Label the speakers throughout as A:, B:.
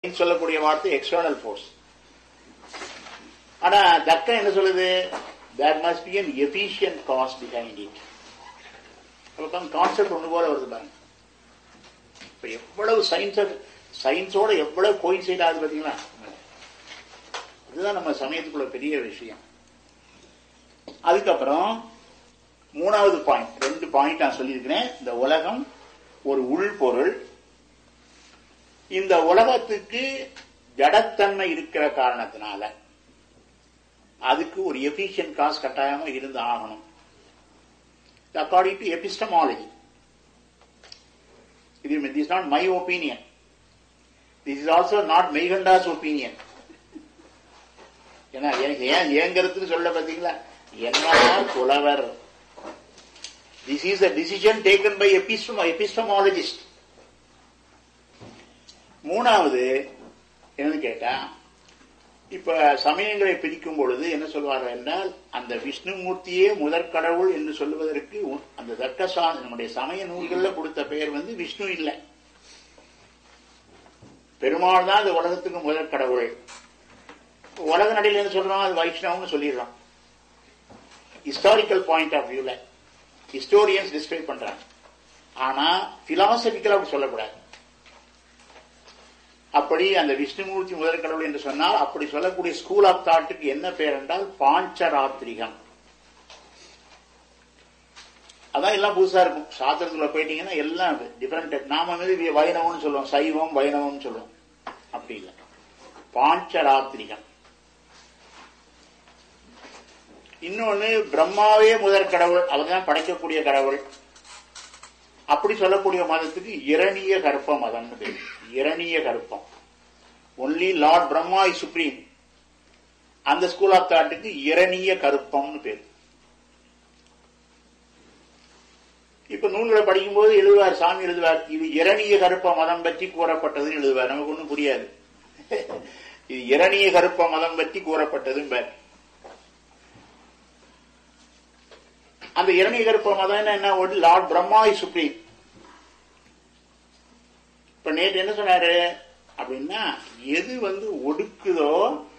A: சொல்லக்கூடிய வார்த்தை external force ஆனா தர்க்கம் என்ன சொல்லுது there must be an efficient cause behind it அப்பதான் கான்செப்ட் ஒன்று போல வருது பாருங்க இப்ப எவ்வளவு சயின்ஸ் சயின்ஸோட எவ்வளவு கோயின்சைட் ஆகுது பாத்தீங்களா அதுதான் நம்ம சமயத்துக்குள்ள பெரிய விஷயம் அதுக்கப்புறம் மூணாவது பாயிண்ட் ரெண்டு பாயிண்ட் நான் சொல்லியிருக்கிறேன் இந்த உலகம் ஒரு உள்பொருள் இந்த உலகத்துக்கு ஜடத்தன்மை இருக்கிற காரணத்தினால அதுக்கு ஒரு எஃபிஷியன்ட் காசு கட்டாயமா இருந்து ஆகணும் அக்கார்டிங் டு எபிஸ்டமாலஜி இது this is not my opinion this is also not Meykandar's opinion ஏன்னா எனக்கு ஏன் ஏங்கிறதுக்கு சொல்ல பாத்தீங்களா என்ன புலவர் this is a decision taken by epistemo epistemologist மூணாவது என்னன்னு கேட்டா இப்ப சமயங்களை பிரிக்கும் பொழுது என்ன சொல்வார்கள் என்றால் அந்த விஷ்ணுமூர்த்தியே முதற் கடவுள் என்று சொல்லுவதற்கு உ- அந்த தர்க்கசா நம்முடைய சமய நூல்கள்ல கொடுத்த பெயர் வந்து விஷ்ணு இல்லை பெருமாள் தான் இந்த உலகத்துக்கு முதற் கடவுள் உலக நடையில என்ன சொல்றோம் அது வைஷ்ணவம்னு சொல்லிடுறோம் ஹிஸ்டாரிக்கல் பாயிண்ட் ஆஃப் வியூல ஹிஸ்டோரியன்ஸ் டிஸ்கிரைப் பண்றாங்க ஆனா பிலாசபிக்கலா அப்படி சொல்லக்கூடாது அப்படி அந்த விஷ்ணுமூர்த்தி முதல் கடவுள் என்று சொன்னால் அப்படி சொல்லக்கூடிய ஸ்கூல் ஆஃப் தாட்டுக்கு என்ன பேர் என்றால் பாஞ்சராத்திரிகம் அதான் எல்லாம் புதுசா இருக்கும் சாஸ்திரத்துல போயிட்டீங்கன்னா எல்லாம் டிஃபரெண்ட் நாம வந்து வி- வைணவம்னு சொல்லுவோம் சைவம் வைணவம்னு சொல்லுவோம் அப்படி இல்லை பாஞ்சராத்திரிகம் இன்னொன்னு பிரம்மாவே முதற் கடவுள் அவர் தான் படைக்கக்கூடிய கடவுள் அப்படி சொல்லக்கூடிய மதத்துக்கு இரணிய கற்ப மதம்னு பேர் Hiranyagarbha only lord Brahma is supreme அந்த ஸ்கூல் ஆஃப் தாட்டுக்கு இரணிய கருப்பம்னு பேர் இப்ப நூல்களை படிக்கும்போது எழுதுவார் சாமி எழுதுவார் இது இரணிய கருப்ப மதம் பற்றி கூறப்பட்டதுன்னு எழுதுவார் நமக்கு ஒண்ணும் புரியாது இது இரணிய கருப்ப மதம் பற்றி கூறப்பட்டதும் பேர் அந்த இரணிய கருப்ப மதம் என்ன ஒன்று லார்ட் பிரம்மா இஸ் சுப்ரீம் இப்ப நேற்று என்ன சொன்னாரு அப்படின்னா எது வந்து ஒடுக்குதோ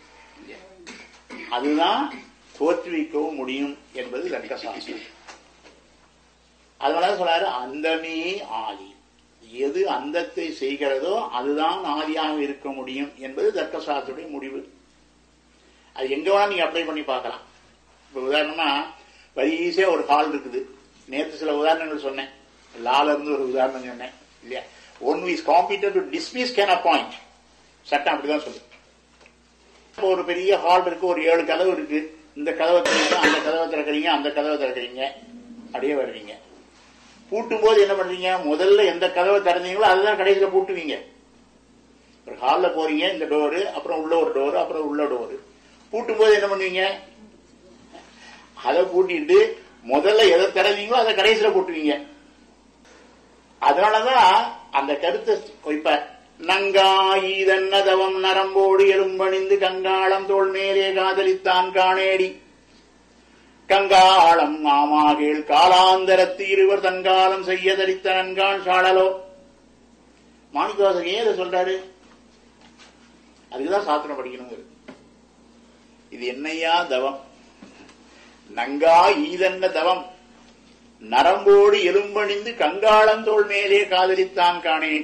A: அதுதான் தோற்றுவிக்கவும் முடியும் என்பது லட்சசாஸ்திரம் அதனால சொல்றாரு அந்தமே ஆதி எது அந்தத்தை செய்கிறதோ அதுதான் ஆதியாக இருக்க முடியும் என்பது தர்க்கசாஸ்திரத்துடைய முடிவு அது எங்க வேணா நீங்க அப்ளை பண்ணி பார்க்கலாம் இப்ப உதாரணமா வரிசையா ஒரு ஹால் இருக்குது நேற்று சில உதாரணங்கள் சொன்னேன் லால இருந்து ஒரு உதாரணம் சொன்னேன் இல்லையா one is competent to dismiss can appoint சட்டம் அப்படிதான் சொல்லு இப்ப ஒரு பெரிய ஹால் இருக்கு ஒரு ஏழு கதவு இருக்கு இந்த கதவை திறக்கிறீங்க அந்த கதவை திறக்கிறீங்க அந்த கதவை திறக்கிறீங்க அப்படியே வர்றீங்க பூட்டும் போது என்ன பண்றீங்க முதல்ல எந்த கதவை திறந்தீங்களோ அதுதான் கடைசியில பூட்டுவீங்க ஒரு ஹால்ல போறீங்க இந்த டோரு அப்புறம் உள்ள ஒரு டோரு அப்புறம் உள்ள டோரு பூட்டும் போது என்ன பண்ணுவீங்க அதை பூட்டிட்டு முதல்ல எதை திறந்தீங்களோ அதை கடைசியில பூட்டுவீங்க அதனாலதான் அந்த கருத்தை இப்ப நங்காயீதன்னதவம் நரம்போடு எலும்பணிந்து கங்காளம் தோள் மேலே காதலித்தான் காணேடி கங்காளம் மாமாகேள் காலாந்தரத்து இருவர் தங்காலம் செய்ய தரித்த நன்கான் சாடலோ மாணிக்கவாசர் ஏன் இதை சொல்றாரு அதுக்குதான் சாத்திரம் படிக்கணுங்கிறது இது என்னையா தவம் நங்கா ஈதன்ன தவம் நரம்போடு எலும்பணிந்து கங்காளம் தோள் மேலே காதலித்தான் காணேடி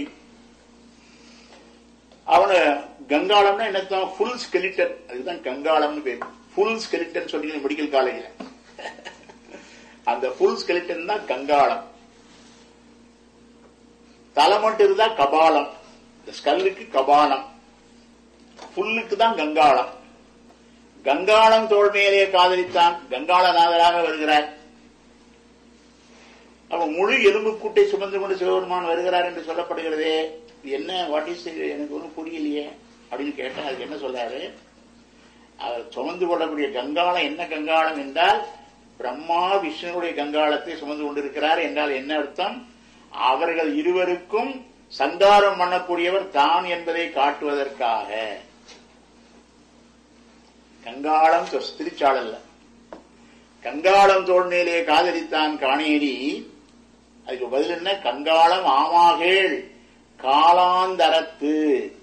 A: அவன கங்காளம்னா என்னத்தான் ஃபுல் ஸ்கெலிட்டன் அதுதான் கங்காளம்னு பேர் ஃபுல் ஸ்கெலிட்டன் சொல்லி மெடிக்கல் காலேஜ்ல அந்த ஃபுல் ஸ்கெலிட்டன் தான் கங்காளம் தலை மட்டும் இருந்தா கபாலம் இந்த ஸ்கல்லுக்கு கபாலம் புல்லுக்கு தான் கங்காளம் கங்காளம் தோள் மேலே காதலித்தான் கங்காளநாதராக வருகிறார் அப்ப முழு எலும்பு கூட்டை சுமந்து கொண்டு சிவபெருமான் வருகிறார் என்று சொல்லப்படுகிறதே இது என்ன வாட் இஸ் எனக்கு ஒன்றும் புரியலையே அப்படின்னு கேட்டா அதுக்கு என்ன சொல்றாரு அவர் சுமந்து கொள்ளக்கூடிய கங்காளம் என்ன கங்காளம் என்றால் பிரம்மா விஷ்ணுடைய கங்காளத்தை சுமந்து கொண்டிருக்கிறார் என்றால் என்ன அர்த்தம் அவர்கள் இருவருக்கும் சந்தாரம் பண்ணக்கூடியவர் தான் என்பதை காட்டுவதற்காக கங்காளம் திருச்சாளல்ல கங்காளம் தோல் மேலே காதலித்தான் காணேரி அதுக்கு பதில் என்ன கங்காளம் ஆமாகேள் காலாந்தரத்து